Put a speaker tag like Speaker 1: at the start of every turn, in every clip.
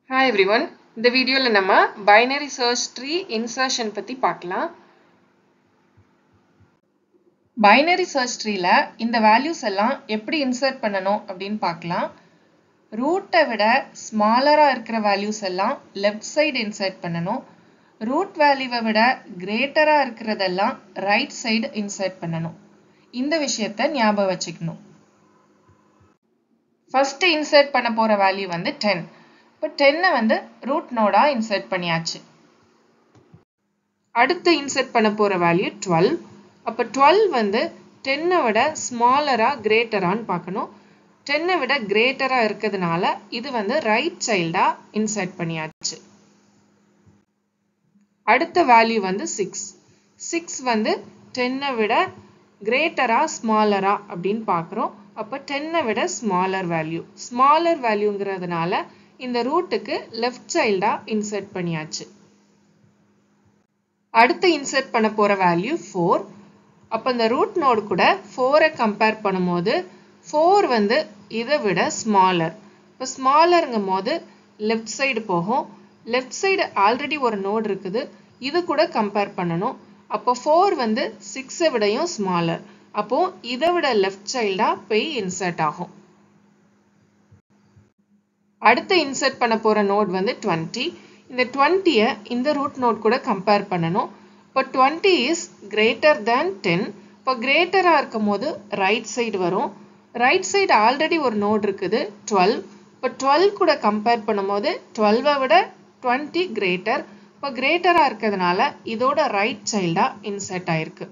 Speaker 1: hi everyone இந்த வீடியோவில் நம்ம பைனரி சர்ச் ட்ரீ இன்சர்ஷன் பற்றி பார்க்கலாம் பைனரி சர்ச் ட்ரீல இந்த வேல்யூஸ் எல்லாம் எப்படி இன்சர்ட் பண்ணணும் அப்படின்னு பார்க்கலாம் ரூட்டை விட ஸ்மாலராக இருக்கிற வேல்யூஸ் எல்லாம் லெஃப்ட் சைடு இன்சர்ட் பண்ணணும் ரூட் வேல்யூவை விட கிரேட்டராக இருக்கிறதெல்லாம் ரைட் சைடு இன்சர்ட் பண்ணணும் இந்த விஷயத்த ஞாபகம் வச்சுக்கணும் ஃபர்ஸ்ட் இன்சர்ட் பண்ண போகிற வேல்யூ வந்து டென் இப்போ டென்னை வந்து ரூட் நோடாக இன்சர்ட் பண்ணியாச்சு அடுத்து இன்சர்ட் பண்ண போகிற வேல்யூ டுவெல் அப்போ டுவெல் வந்து டென்னை விட ஸ்மாலராக கிரேட்டரான்னு பார்க்கணும் டென்னை விட கிரேட்டராக இருக்கிறதுனால இது வந்து ரைட் சைல்டாக இன்சர்ட் பண்ணியாச்சு அடுத்த வேல்யூ வந்து சிக்ஸ் சிக்ஸ் வந்து டென்னை விட கிரேட்டரா ஸ்மாலரா அப்படின்னு பார்க்குறோம் அப்போ டென்னை விட ஸ்மாலர் வேல்யூ ஸ்மாலர் வேல்யூங்கிறதுனால இந்த ரூட்டுக்கு லெஃப்ட் சைல்டாக இன்சர்ட் பண்ணியாச்சு அடுத்து இன்சர்ட் பண்ண போகிற வேல்யூ ஃபோர் அப்போ இந்த ரூட் நோடு கூட ஃபோரை கம்பேர் பண்ணும்போது ஃபோர் வந்து இதை விட ஸ்மாலர் இப்போ ஸ்மாலருங்கும் போது லெஃப்ட் சைடு போகும் லெஃப்ட் சைடு ஆல்ரெடி ஒரு நோடு இருக்குது இது கூட கம்பேர் பண்ணணும் அப்போ ஃபோர் வந்து சிக்ஸை விடையும் ஸ்மாலர் அப்போ இதை விட லெஃப்ட் சைல்டாக போய் இன்சர்ட் ஆகும் அடுத்து இன்சர்ட் பண்ண போகிற நோட் வந்து டுவெண்ட்டி இந்த டுவெண்ட்டியை இந்த ரூட் நோட் கூட கம்பேர் பண்ணணும் இப்போ twenty is greater than ten இப்போ கிரேட்டராக இருக்கும் போது ரைட் சைடு வரும் ரைட் சைடு ஆல்ரெடி ஒரு நோட் இருக்குது டுவெல் இப்போ டுவெல் கூட கம்பேர் பண்ணும்போது டுவெல்வை விட டுவெண்ட்டி கிரேட்டர் இப்போ கிரேட்டராக இருக்கிறதுனால இதோட ரைட் சைல்டாக இன்சர்ட் ஆயிருக்கு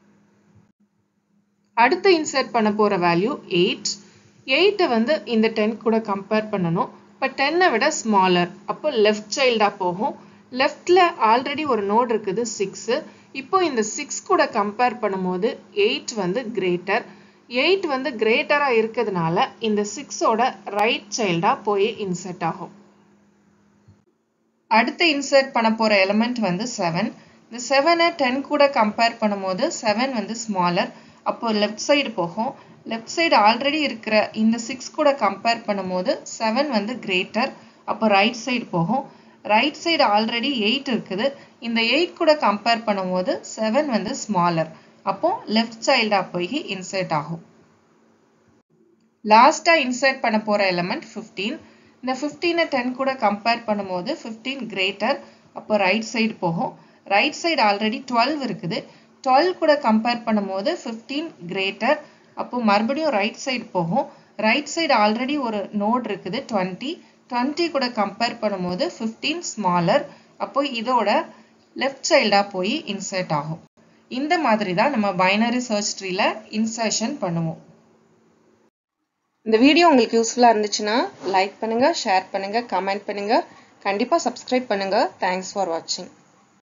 Speaker 1: அடுத்து இன்சர்ட் பண்ண போகிற வேல்யூ எயிட் எயிட்டை வந்து இந்த டென் கூட கம்பேர் பண்ணணும் இப்போ டென்னை விட ஸ்மாலர் அப்போ லெஃப்ட் சைல்டாக போகும் லெஃப்டில் ஆல்ரெடி ஒரு நோட் இருக்குது சிக்ஸு இப்போ இந்த சிக்ஸ் கூட கம்பேர் பண்ணும்போது எயிட் வந்து கிரேட்டர் எயிட் வந்து கிரேட்டராக இருக்கிறதுனால இந்த சிக்ஸோட ரைட் சைல்டாக போய் இன்சர்ட் ஆகும் அடுத்து இன்சர்ட் பண்ண போகிற எலமெண்ட் வந்து செவன் இந்த செவனை டென் கூட கம்பேர் பண்ணும்போது செவன் வந்து ஸ்மாலர் அப்போ லெஃப்ட் சைடு போகும் லெஃப்ட் சைடு ஆல்ரெடி இருக்கிற இந்த சிக்ஸ் கூட கம்பேர் பண்ணும்போது செவன் வந்து கிரேட்டர் அப்போ ரைட் சைடு போகும் ரைட் சைடு ஆல்ரெடி எயிட் இருக்குது இந்த எயிட் கூட கம்பேர் பண்ணும்போது செவன் வந்து ஸ்மாலர் அப்போ லெஃப்ட் சைல்டாக போய் இன்சர்ட் ஆகும் லாஸ்ட்டாக இன்சர்ட் பண்ண போகிற எலமெண்ட் ஃபிஃப்டீன் இந்த ஃபிஃப்டீனை டென் கூட கம்பேர் பண்ணும்போது ஃபிஃப்டீன் கிரேட்டர் அப்போ ரைட் சைடு போகும் ரைட் சைடு ஆல்ரெடி டுவெல் இருக்குது டுவெல் கூட கம்பேர் பண்ணும்போது ஃபிஃப்டீன் கிரேட்டர் அப்போ மறுபடியும் ரைட் சைடு போகும் ரைட் சைடு ஆல்ரெடி ஒரு நோட் இருக்குது டுவெண்ட்டி டுவெண்ட்டி கூட கம்பேர் பண்ணும்போது ஃபிஃப்டீன் ஸ்மாலர் அப்போ இதோட லெஃப்ட் சைல்டாக போய் இன்சர்ட் ஆகும் இந்த மாதிரி தான் நம்ம பைனரி சர்ச் ட்ரீல இன்சர்ஷன் பண்ணுவோம் இந்த வீடியோ உங்களுக்கு யூஸ்ஃபுல்லாக இருந்துச்சுன்னா லைக் பண்ணுங்கள் ஷேர் பண்ணுங்கள் கமெண்ட் பண்ணுங்கள் கண்டிப்பாக சப்ஸ்கிரைப் பண்ணுங்கள் தேங்க்ஸ் ஃபார் வாட்சிங்